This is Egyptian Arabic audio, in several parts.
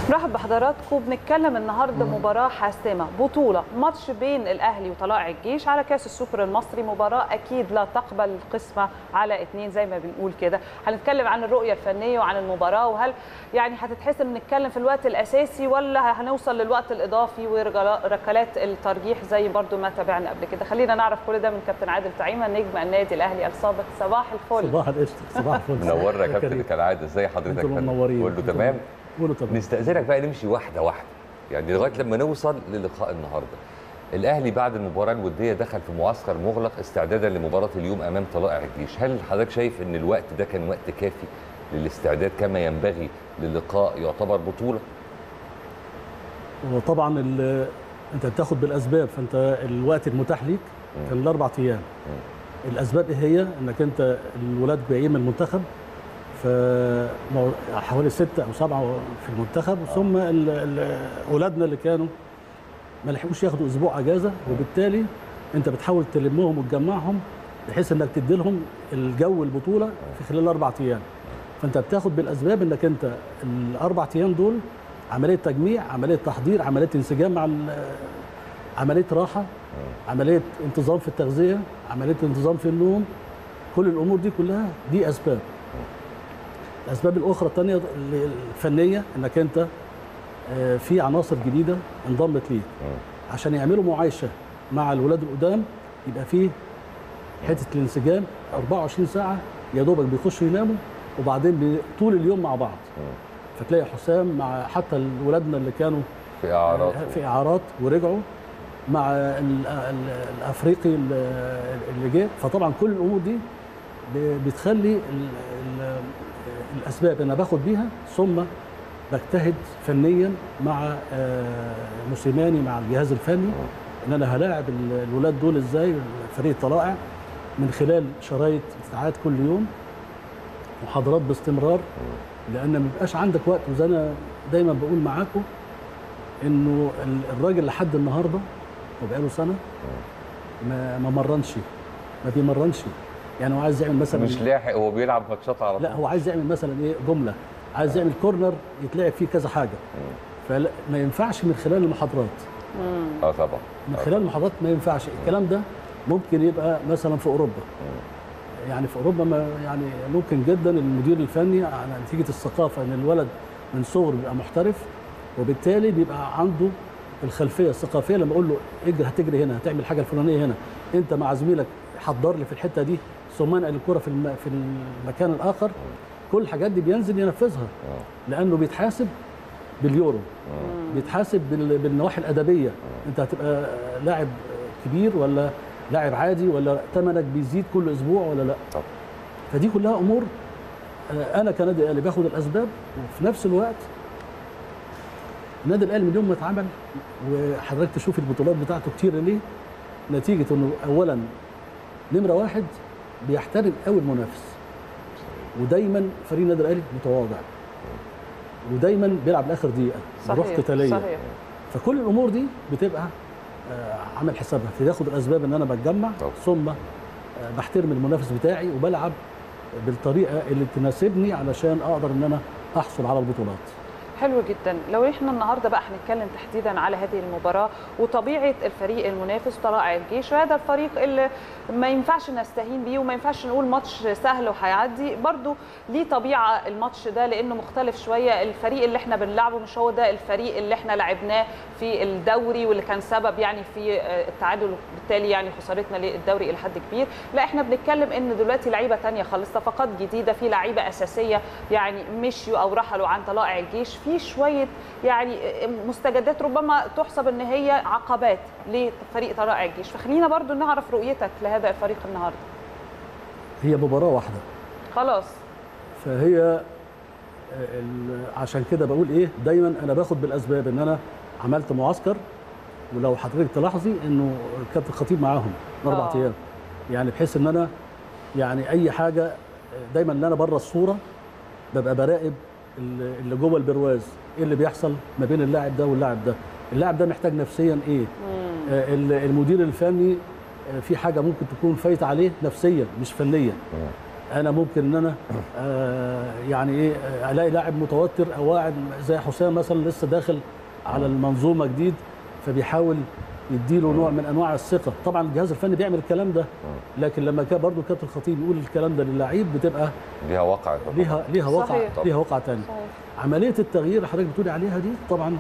نرحب بحضراتكم بنتكلم النهارده مباراه حاسمه بطوله ماتش بين الاهلي وطلائع الجيش على كاس السوبر المصري مباراه اكيد لا تقبل القسمه على اثنين زي ما بنقول كده هنتكلم عن الرؤيه الفنيه وعن المباراه وهل يعني هتتحسم نتكلم في الوقت الاساسي ولا هنوصل للوقت الاضافي وركلات الترجيح زي برضو ما تابعنا قبل كده خلينا نعرف كل ده من كابتن عادل طعيمه نجم النادي الاهلي السابق صباح الفل صباح القشطه صباح الفل منورنا يا كابتن كالعاده ازي حضرتك انتوا منورين كله تمام كله تمام نستأذنك بقى نمشي واحده واحده يعني لغايه لما نوصل للقاء النهارده الاهلي بعد المباراه الوديه دخل في معسكر مغلق استعدادا لمباراه اليوم امام طلائع الجيش هل حضرتك شايف ان الوقت ده كان وقت كافي للاستعداد كما ينبغي للقاء يعتبر بطوله وطبعا ال- انت بتاخد بالاسباب فانت الوقت المتاح ليك كان الاربع ايام الاسباب ايه هي انك انت الولاد جايين من المنتخب ف حوالي ستة او سبعة في المنتخب ثم ال- ال- اولادنا اللي كانوا ما لحقوش ياخدوا اسبوع اجازه وبالتالي انت بتحاول تلمهم وتجمعهم بحيث انك تدي لهم الجو البطوله في خلال اربع ايام فانت بتاخد بالاسباب انك انت الاربع ايام دول عمليه تجميع عمليه تحضير عمليه انسجام مع ال- عمليه راحه عمليه انتظام في التغذيه عمليه انتظام في النوم كل الامور دي كلها دي اسباب الاسباب الاخرى الثانيه الفنيه انك انت آه، في عناصر جديده انضمت ليك عشان يعملوا معايشه مع الولاد القدام يبقى فيه حته الانسجام 24 ساعه يا دوبك بيخشوا يناموا وبعدين بي- طول اليوم مع بعض فتلاقي حسام مع حتى ولادنا اللي كانوا في اعراض في اعارات ورجعوا مع ال- ال- الافريقي ال- اللي جه فطبعا كل الامور دي ب- بتخلي ال- ال- الاسباب انا باخد بيها ثم بجتهد فنيا مع آه، موسيماني مع الجهاز الفني ان انا هلاعب ال- الولاد دول ازاي فريق طلائع من خلال شرايط بتتعاد كل يوم محاضرات باستمرار لان ما بيبقاش عندك وقت وزي انا دايما بقول معاكم انه ال- الراجل لحد النهارده وبقاله سنه ما ما مرنش ما بيمرنش يعني هو عايز يعمل مثلا مش لاحق هو بيلعب ماتشات على طول لا هو عايز يعمل مثلا ايه جمله عايز يعمل كورنر يتلعب فيه كذا حاجه فما ينفعش من خلال المحاضرات اه طبعا من خلال المحاضرات ما ينفعش الكلام ده ممكن يبقى مثلا في اوروبا يعني في اوروبا ما يعني ممكن جدا المدير الفني على نتيجه الثقافه ان الولد من صغره بيبقى محترف وبالتالي بيبقى عنده الخلفيه الثقافيه لما اقول له اجري هتجري هنا هتعمل حاجه الفلانيه هنا انت مع زميلك حضر لي في الحته دي ثم انقل الكره في الم... في المكان الاخر كل الحاجات دي بينزل ينفذها لانه بيتحاسب باليورو بيتحاسب بال... بالنواحي الادبيه انت هتبقى لاعب كبير ولا لاعب عادي ولا ثمنك بيزيد كل اسبوع ولا لا طبعا. فدي كلها امور آه، انا كنادي اهلي باخد الاسباب وفي نفس الوقت النادي الاهلي من يوم ما اتعمل وحضرتك تشوف البطولات بتاعته كتير ليه نتيجه انه اولا نمره واحد بيحترم قوي المنافس ودايما فريق النادي الاهلي متواضع ودايما بيلعب لاخر دقيقه بروح صحيح قتاليه صحيح فكل الامور دي بتبقى آه، عامل حسابها فياخد الاسباب ان انا بتجمع طبعا. ثم آه، بحترم المنافس بتاعي وبلعب بالطريقه اللي تناسبني علشان اقدر ان انا احصل على البطولات حلو جدا لو احنا النهارده بقى هنتكلم تحديدا على هذه المباراه وطبيعه الفريق المنافس طلائع الجيش وهذا الفريق اللي ما ينفعش نستهين بيه وما ينفعش نقول ماتش سهل وهيعدي برضو ليه طبيعه الماتش ده لانه مختلف شويه الفريق اللي احنا بنلعبه مش هو ده الفريق اللي احنا لعبناه في الدوري واللي كان سبب يعني في آه، التعادل وبالتالي يعني خسارتنا للدوري الى حد كبير لا احنا بنتكلم ان دلوقتي لعيبه تانية خالص صفقات جديده في لعيبه اساسيه يعني مشيوا او رحلوا عن طلائع الجيش في شويه يعني مستجدات ربما تحسب ان هي عقبات لفريق طلائع الجيش فخلينا برضو نعرف رؤيتك لهذا الفريق النهارده هي مباراه واحده خلاص فهي آه، ال- عشان كده بقول ايه دايما انا باخد بالاسباب ان انا عملت معسكر ولو حضرتك تلاحظي انه كابتن الخطيب معاهم من اربع آه. ايام يعني بحيث ان انا يعني اي حاجه آه، دايما ان انا بره الصوره ببقى براقب ال- اللي جوه البرواز ايه اللي بيحصل ما بين اللاعب ده واللاعب ده اللاعب ده محتاج نفسيا ايه آه، ال- المدير الفني آه، في حاجه ممكن تكون فايته عليه نفسيا مش فنيا انا ممكن ان انا آه يعني ايه آه، الاقي لاعب متوتر او واحد زي حسام مثلا لسه داخل على المنظومه جديد فبيحاول يديله نوع من انواع الثقه طبعا الجهاز الفني بيعمل الكلام ده لكن لما كان برضه كابتن الخطيب يقول الكلام ده للعيب بتبقى ليها وقع طبعاً. ليها ليها وقع صحيح. ليها وقع تاني صحيح. عمليه التغيير اللي حضرتك بتقولي عليها دي طبعا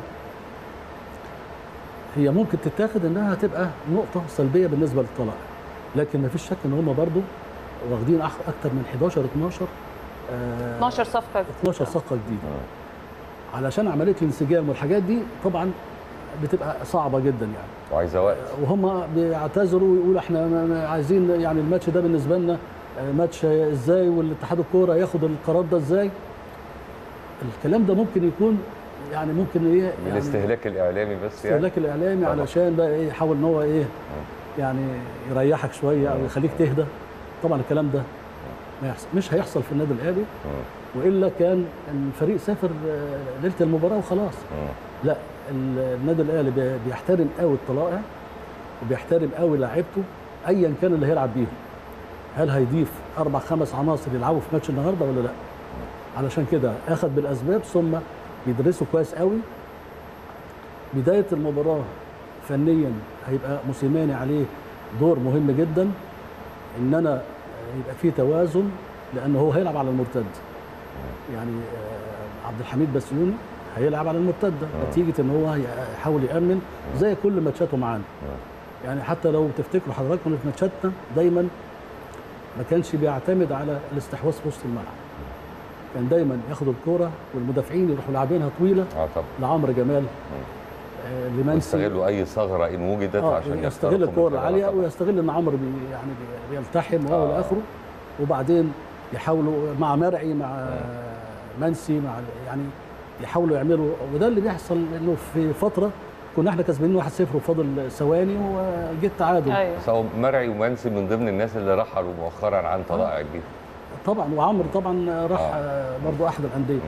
هي ممكن تتاخد انها تبقى نقطه سلبيه بالنسبه للطلائع لكن ما فيش شك ان هم برضو واخدين أح- اكتر من 11 12 آه 12 صفقه 12 صفقه جديده علشان عمليه الانسجام والحاجات دي طبعا بتبقى صعبه جدا يعني وعايزه وقت وهم بيعتذروا ويقولوا احنا ما- ما عايزين يعني الماتش ده بالنسبه لنا آه، ماتش ازاي والاتحاد الكوره ياخد القرار ده ازاي الكلام ده ممكن يكون يعني ممكن ايه من يعني الاستهلاك الاعلامي بس يعني استهلاك الاعلامي طبعا. علشان بقى ايه يحاول ان هو ايه يعني يريحك شويه او يخليك تهدى طبعا الكلام ده ما يحصل مش هيحصل في النادي الاهلي والا كان الفريق سافر آه، ليله المباراه وخلاص لا ال- النادي الاهلي بي- بيحترم قوي الطلائع وبيحترم قوي لاعيبته ايا كان اللي هيلعب بيهم هل هيضيف اربع خمس عناصر يلعبوا في ماتش النهارده ولا لا علشان كده اخذ بالاسباب ثم بيدرسوا كويس قوي بدايه المباراه فنيا هيبقى موسيماني عليه دور مهم جدا ان انا يبقى فيه توازن لان هو هيلعب على المرتد يعني آه، عبد الحميد بسيوني هيلعب على المرتده نتيجه ان هو هيحاول يامن زي كل ماتشاته معانا يعني حتى لو تفتكروا حضراتكم في ماتشاتنا دايما ما كانش بيعتمد على الاستحواذ في وسط الملعب كان دايما ياخد الكوره والمدافعين يروحوا لاعبينها طويله اه طبعا لعمرو جمال آه، لمنسي يستغلوا اي ثغره ان وجدت اه عشان يستغل يخترقوا الكوره من العاليه خلالها طبعاً. ويستغل ان عمرو بي يعني بي- بيلتحم وهو آه. الى اخره وبعدين يحاولوا مع مرعي مع منسي مع يعني يحاولوا يعملوا وده اللي بيحصل انه في فتره كنا احنا كسبانين 1-0 وفاضل ثواني وجه التعادل ايوه بس هو مرعي ومنسي من ضمن الناس اللي رحلوا مؤخرا عن طلائع الجيش طبعا وعمرو طبعا راح آه. آه. برضو احد الانديه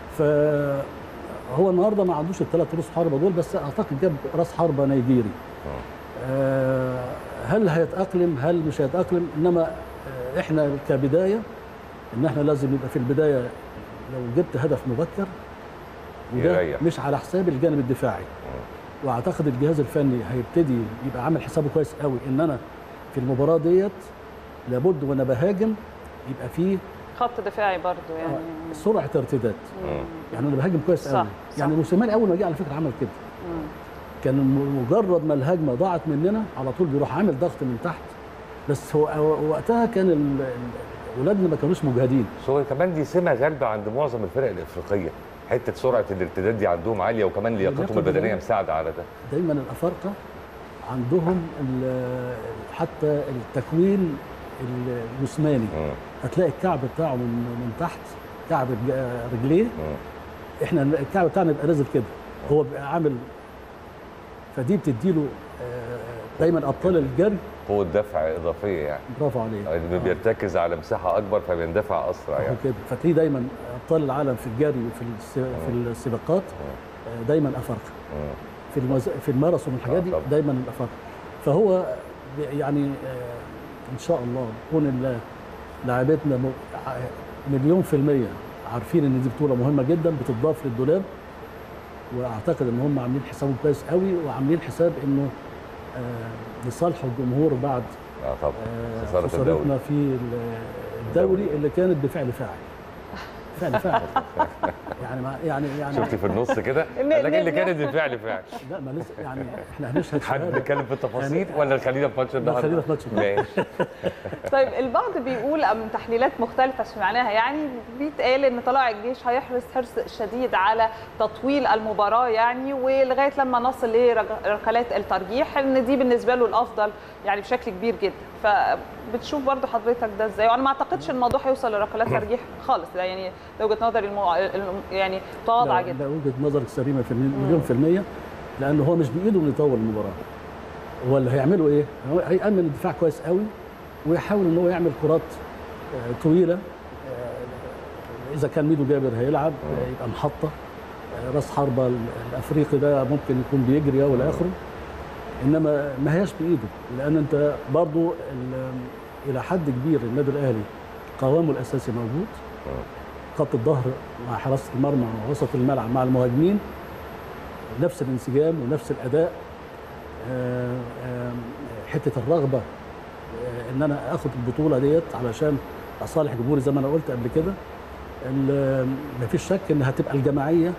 فهو النهارده ما عندوش الثلاث رؤوس حربه دول بس اعتقد جاب راس حربه نيجيري آه هل هيتاقلم هل مش هيتاقلم انما آه احنا كبدايه ان احنا لازم يبقى في البدايه لو جبت هدف مبكر وده يريح. مش على حساب الجانب الدفاعي واعتقد الجهاز الفني هيبتدي يبقى عامل حسابه كويس قوي ان انا في المباراه ديت لابد وانا بهاجم يبقى فيه خط دفاعي برضو يعني آه، سرعه ارتداد مم. يعني انا بهاجم كويس صح، قوي صح. يعني موسيماني اول ما جه على فكره عمل كده مم. كان م- مجرد ما الهجمه ضاعت مننا على طول بيروح عامل ضغط من تحت بس هو هو- وقتها كان ال- ال- ولادنا ما كانوش مجهدين بس هو كمان دي سمه غالبه عند معظم الفرق الافريقيه حته سرعه الارتداد دي عندهم عاليه وكمان لياقتهم اللياقة البدنيه البدنية. مساعده على ده دايما الافارقه عندهم ال- حتى التكوين الجسماني مم. هتلاقي الكعب بتاعه من من تحت كعب رج- رجليه مم. احنا الكعب بتاعنا بيبقى نازل كده هو بيبقى عامل فدي بتديله آه، دايما ابطال الجري قوه دفع اضافيه يعني برافو عليه اللي آه. بيرتكز على مساحه اكبر فبيندفع اسرع هو يعني كده فتلاقيه دايما ابطال العالم في الجري وفي الس- في السباقات آه، دايما افارقه مم. في المز... في الماراثون والحاجات آه، دي طبعا. دايما الافارقه فهو يعني آه، ان شاء الله يكون ال- لاعبتنا م- ع- مليون في المية عارفين ان دي بطولة مهمة جدا بتضاف للدولاب واعتقد ان هم عاملين حسابهم كويس قوي وعاملين حساب انه آه، لصالحوا الجمهور بعد اه طبعا آه، خساره خسارتنا الدوري في ال- الدوري الدوري. اللي كانت بفعل فاعل فعل فاعل يعني مع يعني يعني شفتي في النص كده إن- لكن اللي إن- كانت بالفعل فعل لا ما لسه يعني احنا هنشهد حد شهادة. نتكلم في التفاصيل يعني- ولا خلينا في ماتش النهارده خلينا في ماتش النهاردة. ماشي طيب البعض بيقول من تحليلات مختلفة سمعناها يعني بيتقال ان طلائع الجيش هيحرص حرص شديد على تطويل المباراة يعني ولغاية لما نصل لركلات الترجيح ان دي بالنسبة له الافضل يعني بشكل كبير جدا فبتشوف برضو حضرتك ده ازاي وانا ما اعتقدش ان الموضوع هيوصل لركلات ترجيح خالص ده يعني ده وجهة نظري المو... الم- يعني متواضعة لا, جدا لا وجهه نظرك سليمه في المي- مليون في الميه لان هو مش بايده انه يطول المباراه هو اللي هيعمله ايه؟ هو هيامن الدفاع كويس قوي ويحاول ان هو يعمل كرات آه، طويله آه، اذا كان ميدو جابر هيلعب آه، يبقى محطه آه، راس حربه ال- الافريقي ده ممكن يكون بيجري او الى اخره انما ما هياش بايده لان انت برضو ال- الى حد كبير النادي الاهلي قوامه الاساسي موجود خط الظهر مع حراسه المرمى ووسط الملعب مع المهاجمين نفس الانسجام ونفس الاداء آه، آه، حته الرغبه آه، ان انا اخد البطوله ديت علشان اصالح جمهوري زي ما انا قلت قبل كده ال- مفيش شك انها هتبقى الجماعيه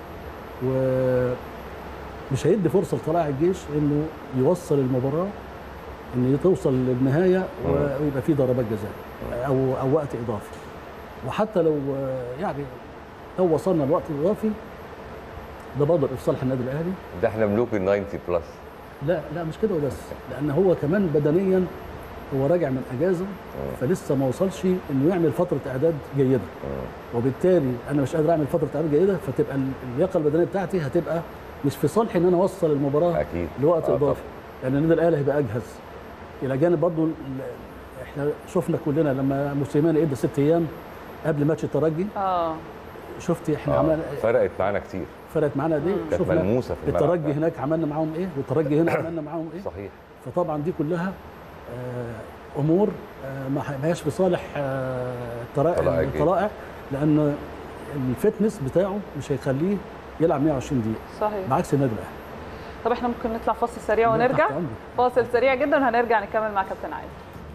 ومش هيدي فرصه لطلائع الجيش انه يوصل المباراه ان توصل للنهايه ويبقى في ضربات جزاء او او وقت اضافي وحتى لو آه، يعني لو وصلنا لوقت اضافي ده برضه في صالح النادي الاهلي ده احنا ملوك ال 90 بلس لا لا مش كده وبس لان هو كمان بدنيا هو راجع من اجازه فلسه ما وصلش انه يعمل فتره اعداد جيده وبالتالي انا مش قادر اعمل فتره اعداد جيده فتبقى اللياقه البدنيه بتاعتي هتبقى مش في صالحي ان انا اوصل المباراه اكيد لوقت آه، اضافي لان النادي الاهلي هيبقى اجهز الى جانب برضه ال- احنا شفنا كلنا لما موسيماني ادى ست ايام قبل ماتش الترجي اه شفتي احنا آه، عملنا فرقت معانا كتير فرقت معانا دي كانت شفنا ملموسه في الملعب الترجي هناك عملنا معاهم ايه والترجي هنا عملنا معاهم ايه صحيح فطبعا دي كلها آه، امور آه، ما ح- ما هياش في صالح آه، طلائع الطلائع الجيش. الطلائع لان الفتنس بتاعه مش هيخليه يلعب 120 دقيقه صحيح بعكس النادي الاهلي طب احنا ممكن نطلع فاصل سريع لا، ونرجع تحت أمرك. فاصل سريع جدا وهنرجع نكمل مع كابتن عادل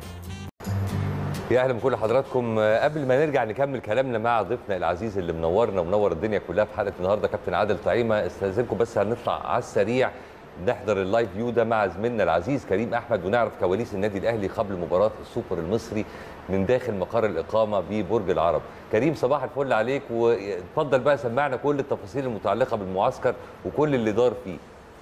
يا اهلا بكل حضراتكم آه، قبل ما نرجع نكمل كلامنا مع ضيفنا العزيز اللي منورنا ومنور الدنيا كلها في حلقه النهارده كابتن عادل طعيمه استاذنكم بس هنطلع على السريع نحضر اللايف فيو ده مع زميلنا العزيز كريم احمد ونعرف كواليس النادي الاهلي قبل مباراه السوبر المصري من داخل مقر الاقامه ببرج العرب كريم صباح الفل عليك واتفضل بقى سمعنا كل التفاصيل المتعلقه بالمعسكر وكل اللي دار فيه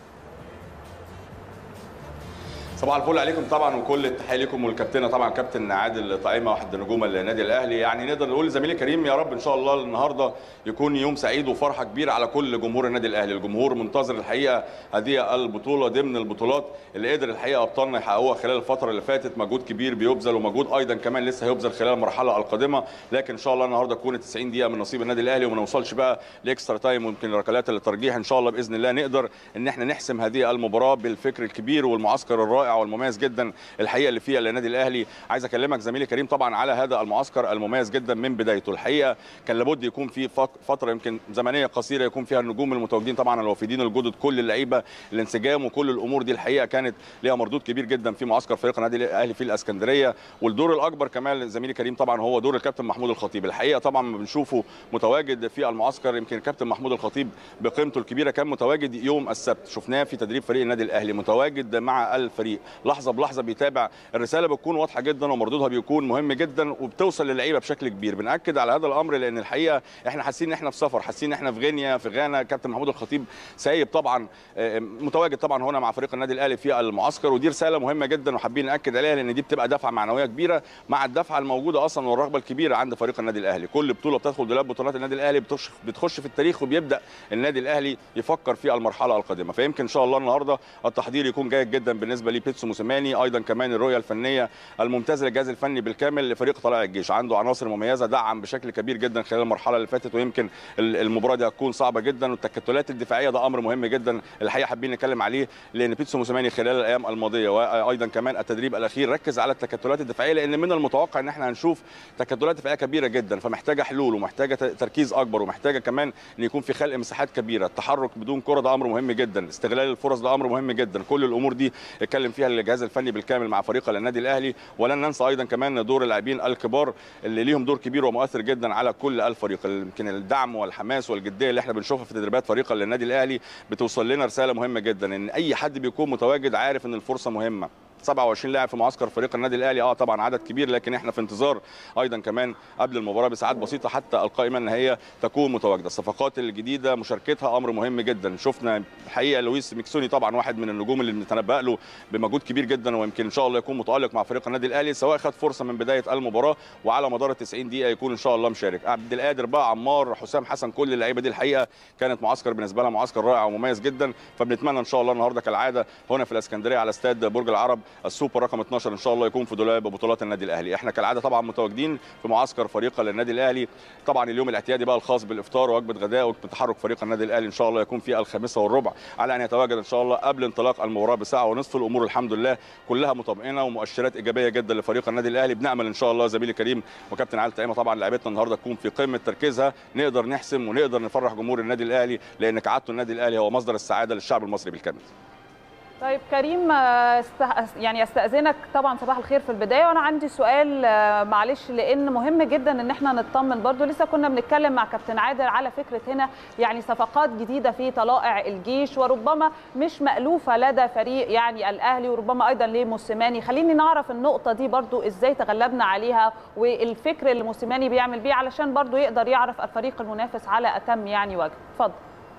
صباح الفل عليكم طبعا وكل التحيه لكم والكابتنه طبعا كابتن عادل طعيمه واحد نجوم النادي الاهلي يعني نقدر نقول لزميلي كريم يا رب ان شاء الله النهارده يكون يوم سعيد وفرحه كبيره على كل جمهور النادي الاهلي الجمهور منتظر الحقيقه هذه البطوله ضمن البطولات اللي قدر الحقيقه ابطالنا يحققوها خلال الفتره اللي فاتت مجهود كبير بيبذل ومجهود ايضا كمان لسه هيبذل خلال المرحله القادمه لكن ان شاء الله النهارده تكون 90 دقيقه من نصيب النادي الاهلي وما نوصلش بقى لاكسترا تايم ويمكن ركلات الترجيح ان شاء الله باذن الله نقدر ان احنا نحسم هذه المباراه بالفكر الكبير والمعسكر الرائع والمميز جدا الحقيقه اللي فيها النادي الاهلي عايز اكلمك زميلي كريم طبعا على هذا المعسكر المميز جدا من بدايته الحقيقه كان لابد يكون في فق- فتره يمكن زمنيه قصيره يكون فيها النجوم المتواجدين طبعا الوافدين الجدد كل اللعيبه الانسجام وكل الامور دي الحقيقه كانت ليها مردود كبير جدا في معسكر فريق النادي الاهلي في الاسكندريه والدور الاكبر كمان زميلي كريم طبعا هو دور الكابتن محمود الخطيب الحقيقه طبعا ما بنشوفه متواجد في المعسكر يمكن الكابتن محمود الخطيب بقيمته الكبيره كان متواجد يوم السبت شفناه في تدريب فريق النادي الاهلي متواجد مع الفريق لحظه بلحظه بيتابع الرساله بتكون واضحه جدا ومردودها بيكون مهم جدا وبتوصل للعيبه بشكل كبير بناكد على هذا الامر لان الحقيقه احنا حاسين ان احنا في سفر حاسين ان احنا في غينيا في غانا كابتن محمود الخطيب سايب طبعا آه، متواجد طبعا هنا مع فريق النادي الاهلي في المعسكر ودي رساله مهمه جدا وحابين ناكد عليها لان دي بتبقى دفعه معنويه كبيره مع الدفعه الموجوده اصلا والرغبه الكبيره عند فريق النادي الاهلي كل بطوله بتدخل دولاب بطولات النادي الاهلي بتخش بتخش في التاريخ وبيبدا النادي الاهلي يفكر في المرحله القادمه فيمكن ان شاء الله النهارده التحضير يكون جيد جدا بالنسبه لبيتسو موسيماني ايضا كمان الرؤيه الفنيه الممتازه للجهاز الفني بالكامل لفريق طلائع الجيش عنده عناصر مميزه دعم بشكل كبير جدا خلال المرحله اللي فاتت ويمكن ال- المباراه دي هتكون صعبه جدا والتكتلات الدفاعيه ده امر مهم جدا الحقيقه حابين نتكلم عليه لان بيتسو موسيماني خلال الايام الماضيه وايضا كمان التدريب الاخير ركز على التكتلات الدفاعيه لان من المتوقع ان احنا هنشوف تكتلات دفاعيه كبيره جدا فمحتاجه حلول ومحتاجه ت- تركيز اكبر ومحتاجه كمان ان يكون في خلق مساحات كبيره التحرك بدون كره ده امر مهم جدا استغلال الفرص ده امر مهم جدا كل الامور دي اتكلم فيها الجهاز الفني بالكامل مع فريق النادي الاهلي ولن ننسى ايضا كمان دور اللاعبين الكبار اللي ليهم دور كبير ومؤثر جدا على كل الفريق يمكن الدعم والحماس والجديه اللي احنا بنشوفها في تدريبات فريق النادي الاهلي بتوصل لنا رساله مهمه جدا ان اي حد بيكون متواجد عارف ان الفرصه مهمه 27 لاعب في معسكر فريق النادي الاهلي اه طبعا عدد كبير لكن احنا في انتظار ايضا كمان قبل المباراه بساعات بسيطه حتى القائمه ان هي تكون متواجده الصفقات الجديده مشاركتها امر مهم جدا شفنا الحقيقه لويس ميكسوني طبعا واحد من النجوم اللي بنتنبأ له بمجهود كبير جدا ويمكن ان شاء الله يكون متالق مع فريق النادي الاهلي سواء خد فرصه من بدايه المباراه وعلى مدار ال 90 دقيقه يكون ان شاء الله مشارك عبد القادر بقى عمار حسام حسن كل اللعيبه دي الحقيقه كانت معسكر بالنسبه لها معسكر رائع ومميز جدا فبنتمنى ان شاء الله النهارده كالعاده هنا في الاسكندريه على استاد برج العرب السوبر رقم 12 ان شاء الله يكون في دولاب بطولات النادي الاهلي احنا كالعاده طبعا متواجدين في معسكر فريق للنادي الاهلي طبعا اليوم الاعتيادي بقى الخاص بالافطار ووجبه غداء ووجبه تحرك فريق النادي الاهلي ان شاء الله يكون في الخامسه والربع على ان يتواجد ان شاء الله قبل انطلاق المباراه بساعه ونصف الامور الحمد لله كلها مطمئنه ومؤشرات ايجابيه جدا لفريق النادي الاهلي بنامل ان شاء الله زميلي كريم وكابتن علي تقيمه طبعا لعيبتنا النهارده تكون في قمه تركيزها نقدر نحسم ونقدر نفرح جمهور النادي الاهلي لان كعادته النادي الاهلي هو مصدر السعاده للشعب المصري بالكامل طيب كريم آه، است... يعني استاذنك طبعا صباح الخير في البدايه وانا عندي سؤال آه، معلش لان مهم جدا ان احنا نطمن برضو لسه كنا بنتكلم مع كابتن عادل على فكره هنا يعني صفقات جديده في طلائع الجيش وربما مش مالوفه لدى فريق يعني الاهلي وربما ايضا لموسيماني خليني نعرف النقطه دي برضو ازاي تغلبنا عليها والفكر اللي موسيماني بيعمل بيه علشان برضو يقدر يعرف الفريق المنافس على اتم يعني وجه اتفضل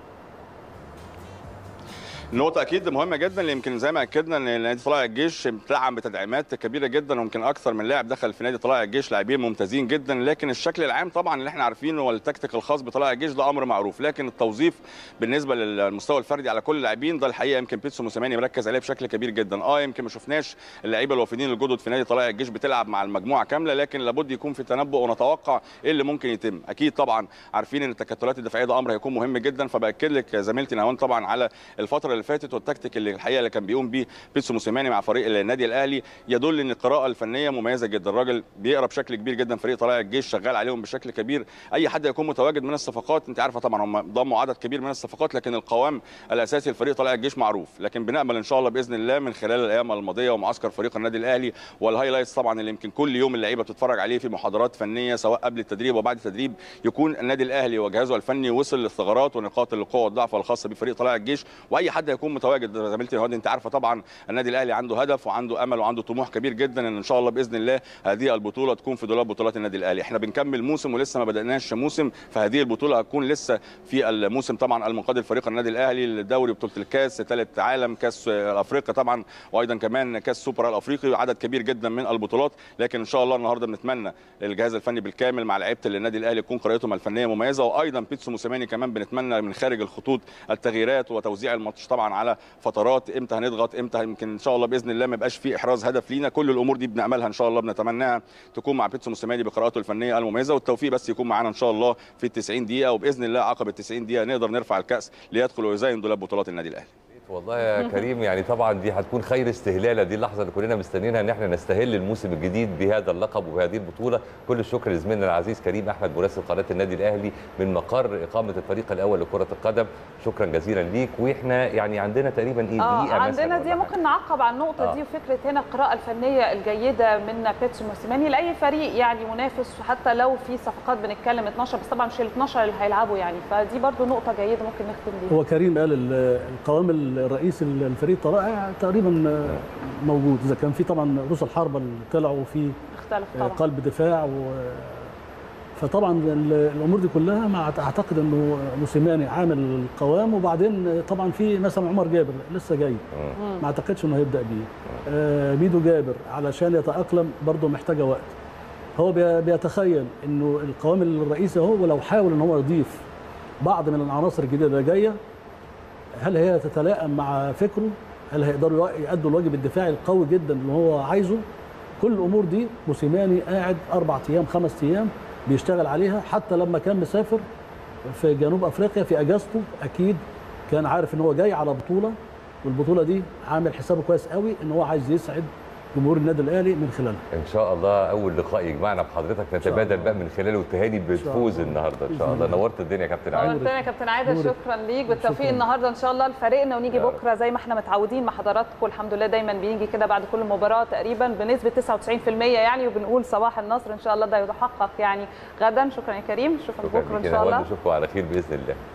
نقطة أكيد مهمة جدا اللي يمكن زي ما أكدنا إن نادي طلائع الجيش بتدعم بتدعيمات كبيرة جدا ويمكن أكثر من لاعب دخل في نادي طلائع الجيش لاعبين ممتازين جدا لكن الشكل العام طبعا اللي احنا عارفينه والتكتيك الخاص بطلائع الجيش ده أمر معروف لكن التوظيف بالنسبة للمستوى الفردي على كل اللاعبين ده الحقيقة يمكن بيتسو موسيماني مركز عليه بشكل كبير جدا أه يمكن ما شفناش اللعيبة الوافدين الجدد في نادي طلائع الجيش بتلعب مع المجموعة كاملة لكن لابد يكون في تنبؤ ونتوقع إيه اللي ممكن يتم أكيد طبعا عارفين إن التكتلات الدفاعية ده أمر هيكون مهم جدا فبأكد لك زميلتي نهوان طبعا على الفترة اللي فاتت والتكتيك اللي الحقيقه اللي كان بيقوم بيه بيتسو موسيماني مع فريق النادي الاهلي يدل ان القراءه الفنيه مميزه جدا الراجل بيقرا بشكل كبير جدا فريق طلائع الجيش شغال عليهم بشكل كبير اي حد يكون متواجد من الصفقات انت عارفه طبعا هم ضموا عدد كبير من الصفقات لكن القوام الاساسي لفريق طلائع الجيش معروف لكن بنامل ان شاء الله باذن الله من خلال الايام الماضيه ومعسكر فريق النادي الاهلي والهايلايتس طبعا اللي يمكن كل يوم اللعيبه بتتفرج عليه في محاضرات فنيه سواء قبل التدريب وبعد التدريب يكون النادي الاهلي وجهازه الفني وصل للثغرات ونقاط القوه والضعف الخاصه بفريق طلائع الجيش واي حد هيكون متواجد زميلتي نهاد انت عارفه طبعا النادي الاهلي عنده هدف وعنده امل وعنده طموح كبير جدا ان ان شاء الله باذن الله هذه البطوله تكون في دولاب بطولات النادي الاهلي احنا بنكمل موسم ولسه ما بداناش موسم فهذه البطوله هتكون لسه في الموسم طبعا المنقاد فريق النادي الاهلي الدوري بطوله الكاس ثالث عالم كاس افريقيا طبعا وايضا كمان كاس سوبر الافريقي عدد كبير جدا من البطولات لكن ان شاء الله النهارده بنتمنى الجهاز الفني بالكامل مع لعيبه النادي الاهلي تكون قراءتهم الفنيه مميزه وايضا بيتسو موسيماني كمان بنتمنى من خارج الخطوط التغييرات وتوزيع الماتش طبعا على فترات امتى هنضغط امتى يمكن ان شاء الله باذن الله ما يبقاش في احراز هدف لينا كل الامور دي بنعملها ان شاء الله بنتمناها تكون مع بيتسو موسيماني بقراءته الفنيه المميزه والتوفيق بس يكون معانا ان شاء الله في ال 90 دقيقه وباذن الله عقب ال 90 دقيقه نقدر نرفع الكاس ليدخل ويزين دولاب بطولات النادي الاهلي والله يا كريم يعني طبعا دي هتكون خير استهلاله دي اللحظه اللي كلنا مستنيينها ان احنا نستهل الموسم الجديد بهذا اللقب وبهذه البطوله كل الشكر لزميلنا العزيز كريم احمد مراسل قناه النادي الاهلي من مقر اقامه الفريق الاول لكره القدم شكرا جزيلا ليك واحنا يعني عندنا تقريبا ايه اه دقيقه عندنا مثلا دي ولا ممكن نعقب على النقطه آه. دي وفكره هنا القراءه الفنيه الجيده من بيتسو موسيماني لاي فريق يعني منافس حتى لو في صفقات بنتكلم 12 بس طبعا مش ال 12 اللي هيلعبوا يعني فدي برضو نقطه جيده ممكن نختم بيها هو كريم قال ال- القوام الرئيسي الفريق طلائع تقريبا موجود اذا كان في طبعا رؤوس الحربه اللي طلعوا في اختلف طبعا قلب دفاع و فطبعا ال- الامور دي كلها مع اعتقد انه موسيماني عامل القوام وبعدين طبعا في مثلا عمر جابر لسه جاي مم. ما اعتقدش انه هيبدا بيه آه ميدو جابر علشان يتاقلم برضه محتاجه وقت هو بي- بيتخيل انه القوام الرئيسي هو ولو حاول ان هو يضيف بعض من العناصر الجديده اللي جايه هل هي تتلائم مع فكره هل هيقدروا يأدوا الواجب الدفاعي القوي جدا اللي هو عايزه كل الامور دي موسيماني قاعد اربع ايام خمس ايام بيشتغل عليها حتى لما كان مسافر في جنوب افريقيا في اجازته اكيد كان عارف ان هو جاي على بطوله والبطوله دي عامل حسابه كويس قوي ان هو عايز يسعد جمهور النادي الاهلي من خلالها ان شاء الله اول لقاء يجمعنا بحضرتك نتبادل الله. بقى من خلاله التهاني بالفوز الله. النهارده ان شاء بإذن الله الله. نورت الدنيا يا كابتن عادل نورتنا يا كابتن عادل نورك. شكرا ليك بالتوفيق شكراً. النهارده ان شاء الله لفريقنا ونيجي يا رب. بكره زي ما احنا متعودين مع حضراتكم الحمد لله دايما بنيجي كده بعد كل مباراه تقريبا بنسبه 99% يعني وبنقول صباح النصر ان شاء الله ده يتحقق يعني غدا شكرا يا كريم اشوفك شكرا بكره ان ليك يا شاء نهاوند الله نشوفكم على خير باذن الله